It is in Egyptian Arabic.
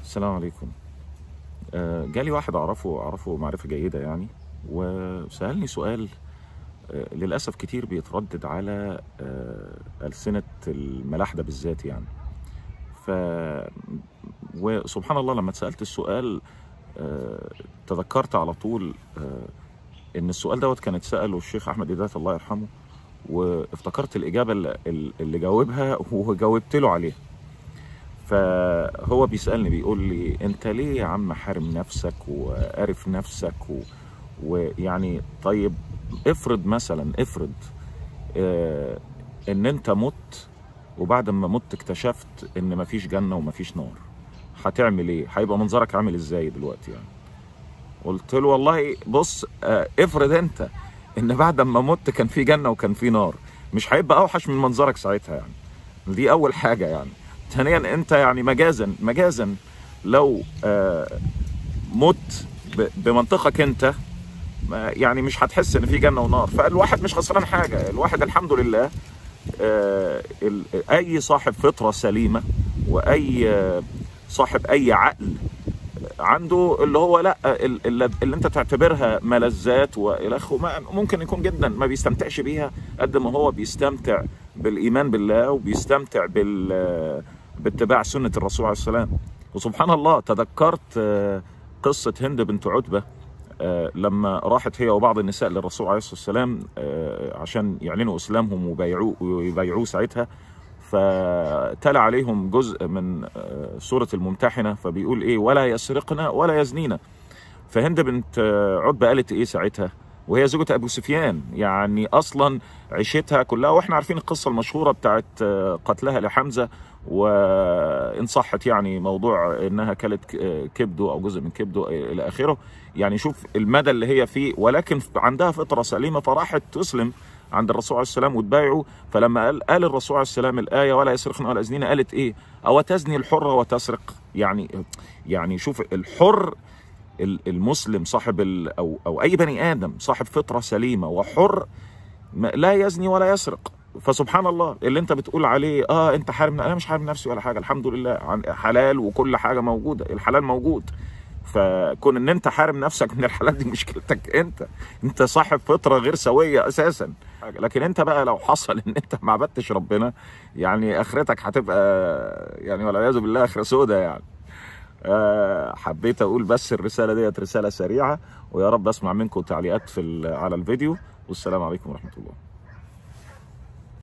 السلام عليكم آه، جالي واحد اعرفه اعرفه معرفه جيده يعني وسالني سؤال آه، للاسف كتير بيتردد على آه، السنه الملاحده بالذات يعني ف وسبحان الله لما اتسالت السؤال آه، تذكرت على طول آه، ان السؤال دوت كان اتساله الشيخ احمد هدايه الله يرحمه وافتكرت الاجابه اللي اللي جاوبها وجاوبت له عليها فهو بيسالني بيقول لي انت ليه يا عم حارم نفسك وقارف نفسك و... ويعني طيب افرض مثلا افرض آه ان انت مت وبعد ما مت اكتشفت ان مفيش جنه ومفيش نار هتعمل ايه هيبقى منظرك عامل ازاي دلوقتي يعني قلت له والله بص آه افرض انت ان بعد ما مت كان في جنه وكان في نار مش هيبقى اوحش من منظرك ساعتها يعني دي اول حاجه يعني ثانيا انت يعني مجازا مجازا لو آه مت ب- بمنطقك انت ما- يعني مش هتحس ان في جنه ونار فالواحد مش خسران حاجه الواحد الحمد لله آه ال- اي صاحب فطره سليمه واي آه، صاحب اي عقل عنده اللي هو لا ال- ال- اللي انت تعتبرها ملذات والى اخره ما- ممكن يكون جدا ما بيستمتعش بيها قد ما هو بيستمتع بالايمان بالله وبيستمتع بال باتباع سنه الرسول عليه السلام وسبحان الله تذكرت آه، قصه هند بنت عتبه آه، لما راحت هي وبعض النساء للرسول عليه الصلاه والسلام آه، عشان يعلنوا اسلامهم ويبايعوه ويبايعوه ساعتها فتلا عليهم جزء من آه، سوره الممتحنه فبيقول ايه ولا يسرقن ولا يزنين فهند بنت آه، عتبه قالت ايه ساعتها وهي زوجة ابو سفيان يعني اصلا عيشتها كلها واحنا عارفين القصه المشهوره بتاعت آه، قتلها لحمزه وان صحت يعني موضوع انها كلت ك- آه، كبده او جزء من كبده الى اخره يعني شوف المدى اللي هي فيه ولكن عندها فطره سليمه فراحت تسلم عند الرسول عليه السلام وتبايعه فلما قال قال الرسول عليه السلام الايه ولا يسرقن ولا يزنين قالت ايه؟ او تزني الحره وتسرق يعني يعني شوف الحر ال- المسلم صاحب ال او او اي بني ادم صاحب فطره سليمه وحر ما- لا يزني ولا يسرق فسبحان الله اللي انت بتقول عليه اه انت حارم انا مش حارم نفسي ولا حاجه الحمد لله عن حلال وكل حاجه موجوده الحلال موجود فكون ان انت حارم نفسك من الحلال دي مشكلتك انت انت صاحب فطره غير سويه اساسا لكن انت بقى لو حصل ان انت ما عبدتش ربنا يعني اخرتك هتبقى يعني والعياذ بالله اخره سودة يعني آه، حبيت اقول بس الرساله ديت رساله سريعه ويا رب اسمع منكم تعليقات في ال- على الفيديو والسلام عليكم ورحمه الله